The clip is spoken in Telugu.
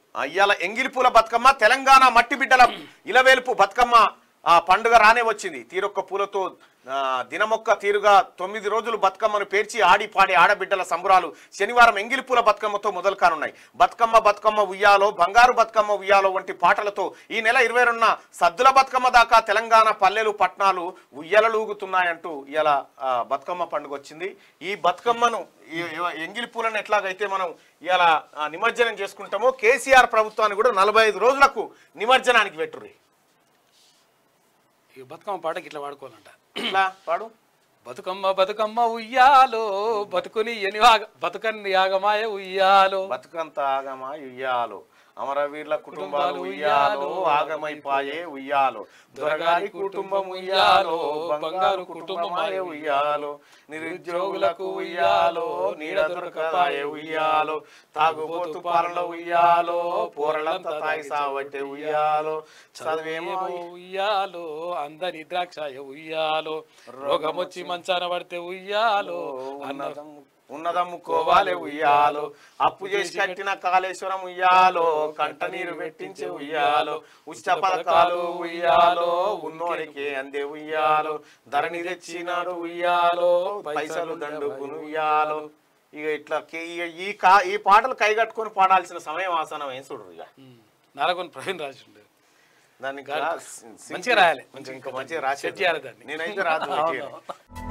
ఆ, ఇవాళ ఎంగిలిపూల బతుకమ్మ తెలంగాణ మట్టి బిడ్డల ఇలవేలుపు బతుకమ్మ ఆ పండుగ రానే వచ్చింది తీరొక్క పూలతో ఆ, దినమొక్క తీరుగా తొమ్మిది రోజులు బతుకమ్మను పేర్చి ఆడి పాడి ఆడబిడ్డల సంబరాలు శనివారం ఎంగిలిపూల బతుకమ్మతో మొదలు కానున్నాయి బతుకమ్మ బతుకమ్మ ఉయ్యాలో బంగారు బతుకమ్మ ఉయ్యాలో వంటి పాటలతో ఈ నెల ఇరవై రెండున సద్దుల బతుకమ్మ దాకా తెలంగాణ పల్లెలు పట్టణాలు ఉయ్యలలూగుతున్నాయంటూ ఇలా బతుకమ్మ పండుగ వచ్చింది ఈ బతుకమ్మను ఈ ఈ ఎంగిలి పూలను ఎట్లాగైతే మనం ఇలా నిమజ్జనం చేసుకుంటామో కేసీఆర్ ప్రభుత్వాన్ని కూడా నలభై ఐదు రోజులకు నిమజ్జనానికి పెట్టుర్రి ఈ బతుకమ్మ పాటకి ఇట్లా వాడుకోవాలంట ఇట్లా పాడు బతుకమ్మ బతుకమ్మ ఉయ్యాలో బతుకుని ఎనివాగ బతుకన్ని యాగమాయ ఉయ్యాలో బతుకంత ఆగమా ఉయ్యాలో అమరవీర్ల కుటుంబాలు ఉయ్యాలో ఆగమైపాయే ఉయ్యాలో దొరగారి కుటుంబం ఉయ్యాలో బంగారు కుటుంబమాయే ఉయ్యాలో నిరుద్యోగులకు ఉయ్యాలో నీడ దొరకతాయే ఉయ్యాలో తాగుబోతు పాలన ఉయ్యాలో పోరలంతా తాగి సావట్టే ఉయ్యాలో చదివేమో చదివేమో ఉయ్యాలో అందని ద్రాక్షాయ ఉయ్యాలో రోగమొచ్చి మంచాన పడితే ఉయ్యాలో అన్న ఉన్నదం ఉన్నదమ్ముకోవాలే ఉయ్యాలో అప్పు చేసి కట్టిన కాళేశ్వరం ఉయ్యాలో కంట నీరు పెట్టించే ఉయ్యాలో ఉచిత పథకాలు ఉయ్యాలో ఉన్నోడికి అందే ఉయ్యాలో ధరణి తెచ్చినాడు ఉయ్యాలో పైసలు దండుకును ఉయ్యాలో ఇక ఇట్లా కే- ఇక ఈ కా ఈ పాటలు కైగట్టుకొని పాడాల్సిన సమయం ఆసనం ఏం చూడరు ఇక నరగొని ప్రవీణ్ రాజుండే దాన్ని ఇంకా సి- మంచిగా రాయాలి. ఇంకా ఇంకా మంచిగా రాసి సెట్ చేయాలి దాన్ని. నేనైతే రాదు